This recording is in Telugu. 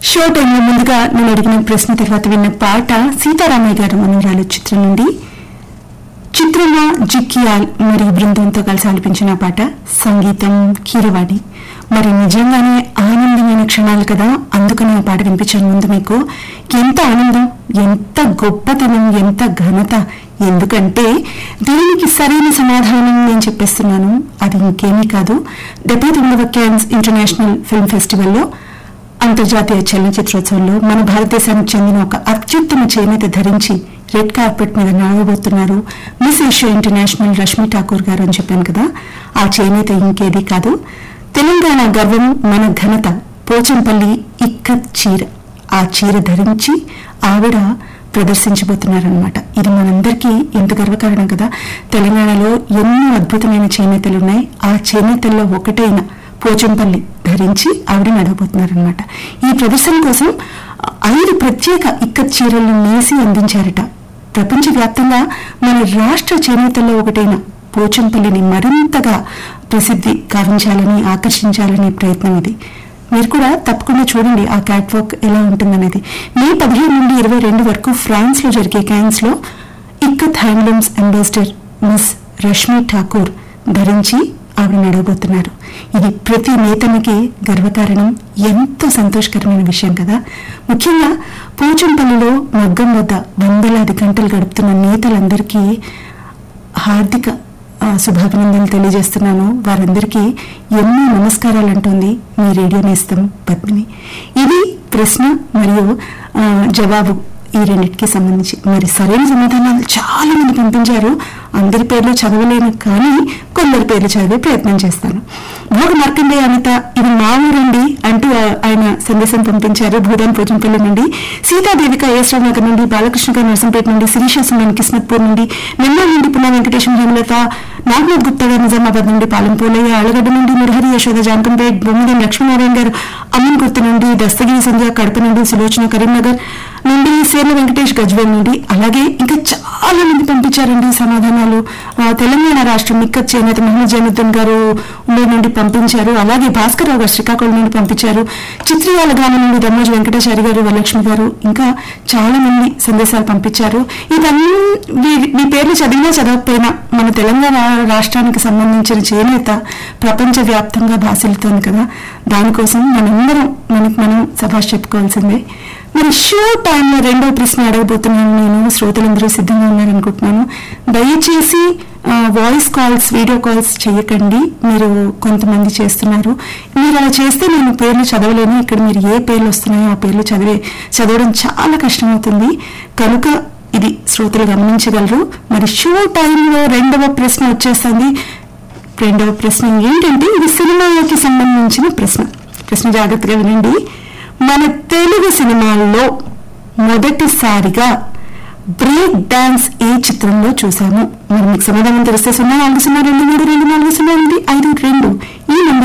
షో టైంలో ముందుగా నేను అడిగిన ప్రశ్న తర్వాత విన్న పాట సీతారామయ్య గారు మనవరాలు చిత్రం నుండి చిత్రమ జిక్కియాల్ మరియు బృందంతో కలిసి ఆలపించిన పాట సంగీతం కీరవాణి మరి నిజంగానే ఆనందమైన క్షణాలు కదా అందుకని ఆ పాట వినిపించాను ముందు మీకు ఎంత ఆనందం ఎంత గొప్పతనం ఎంత ఘనత ఎందుకంటే దీనికి సరైన సమాధానం నేను చెప్పేస్తున్నాను అది ఇంకేమీ కాదు డెబ్బై తొమ్మిదవ క్యాన్స్ ఇంటర్నేషనల్ ఫిల్మ్ ఫెస్టివల్లో అంతర్జాతీయ చలనచిత్రోత్సవంలో మన భారతదేశానికి చెందిన ఒక అత్యుత్తమ చేనేత ధరించి రెడ్ కార్పెట్ మీద నడవబోతున్నారు miss Asia international Rashmi Thakur garu అని చెప్పాను కదా ఆ చేనేత ఇంకేది కాదు తెలంగాణ గర్వం మన ఘనత పోచంపల్లి ఇక్కత్ చీర ఆ చీర ధరించి ఆవిడ ప్రదర్శించబోతున్నారనమాట ఇది మనందరికీ ఎంత గర్వకారణం కదా తెలంగాణలో ఎన్నో అద్భుతమైన చేనేతలు ఉన్నాయి ఆ చేనేతల్లో ఒకటైన పోచంపల్లి ధరించి ఆవిడ నడవబోతున్నారనమాట ఈ ప్రదర్శన కోసం ఐదు ప్రత్యేక ఇక్కత్ చీరలను నేసి అందించారట ప్రపంచవ్యాప్తంగా మన రాష్ట్ర చేనేతల్లో ఒకటైన పోచంపల్లిని మరింతగా ప్రసిద్ధి గావించాలని ఆకర్షించాలనే ప్రయత్నం ఇది మీరు కూడా తప్పకుండా చూడండి ఆ క్యాట్ వాక్ ఎలా ఉంటుందనేది మే పదిహేను నుండి ఇరవై రెండు వరకు ఫ్రాన్స్ లో జరిగే క్యాన్స్ లో ikat handlooms ambassador miss Rashmi Thakur ధరించి ఆవిడ నడవబోతున్నారు ఇది ప్రతి నేతనికి గర్వకారణం ఎంతో సంతోషకరమైన విషయం కదా ముఖ్యంగా పోచంపల్లిలో మగ్గం వద్ద వందలాది గంటలు గడుపుతున్న నేతలందరికీ హార్దిక ఆ, శుభాభినందనలు తెలియజేస్తున్నాను వారందరికీ ఎన్నో నమస్కారాలు అంటోంది మీ రేడియో నేస్తం పద్మిని ఇది ప్రశ్న మరియు ఆ, జవాబు ఈ రెండింటికి సంబంధించి మరి సరైన సమాధానాలు చాలా మంది పంపించారు అందరి పేర్లు చదవలేను కానీ కొందరి పేర్లు చదివే ప్రయత్నం చేస్తాను భోగ మార్కండే అనిత ఇది మా ఊరండి అంటూ ఆ- ఆయన సందేశం పంపించారు భూదాన్ పోచంపల్లి నుండి సీతాదేవిక ఏశ్వర నగర్ నుండి బాలకృష్ణ గారు నరసంపేట నుండి శిరీష సుమన్ కిస్మత్పూర్ నుండి నిన్న నుండి పున్నా వెంకటేశం హేమలత నాగనాథ్ గుప్తా గారు నిజామాబాద్ నుండి పాలెం పోలయ్య ఆలగడ్డ నుండి మురహరి యశోద జానకంపేట్ బొమ్మిదేని లక్ష్మీనారాయణ గారు అమ్మన్ గుర్తు నుండి దస్తగిరి సంధ్య కడప నుండి సులోచన కరీంనగర్ నుండి సేర్ల వెంకటేష్ గజ్వేల్ నుండి అలాగే ఇంకా చాలా మంది పంపించారండి సమాధానాలు ఆ, తెలంగాణ రాష్ట్రం ఇక్కత్ చేనేత మహమ్మద్ జైనుద్దీన్ గారు ఉమ్మడి నుండి పంపించారు అలాగే భాస్కర్ రావు గారు శ్రీకాకుళం నుండి పంపించారు చిత్రయాల గ్రామం నుండి దమ్మోజు వెంకటాచారి గారు వరలక్ష్మి గారు ఇంకా చాలా మంది సందేశాలు పంపించారు ఇవన్నీ వీ- మీ పేర్లు చదివినా చదవకపోయినా మన తెలంగాణ రాష్ట్రానికి సంబంధించిన చేనేత ప్రపంచ వ్యాప్తంగా భాషలుతోంది కదా దానికోసం మనందరం మనకి మనం సభాష్ చెప్పుకోవాల్సిందే మరి షో టైంలో రెండో ప్రశ్న అడగబోతున్నాను నేను శ్రోతలందరూ సిద్ధంగా ఉన్నారనుకుంటున్నాను దయచేసి వాయిస్ కాల్స్ వీడియో కాల్స్ చేయకండి మీరు కొంతమంది చేస్తున్నారు మీరు అలా చేస్తే నేను పేర్లు చదవలేను ఇక్కడ మీరు ఏ పేర్లు వస్తున్నాయో ఆ పేర్లు చదివే చదవడం చాలా కష్టమవుతుంది కనుక ఇది శ్రోతలు గమనించగలరు మరి షో టైంలో రెండవ ప్రశ్న వచ్చేస్తుంది రెండవ ప్రశ్న ఏంటంటే ఇది సినిమాకి సంబంధించిన ప్రశ్న ప్రశ్న జాగ్రత్తగా వినండి మన తెలుగు సినిమాల్లో మొదటిసారిగా బ్రేక్ డాన్స్ ఏ చిత్రంలో చూసాము మరి మీకు సమాధానం తెలిస్తే సున్నా నాలుగు సున్నా రెండు మూడు రెండు నాలుగు సున్నా ఎనిమిది ఐదు రెండు ఈ నెంబర్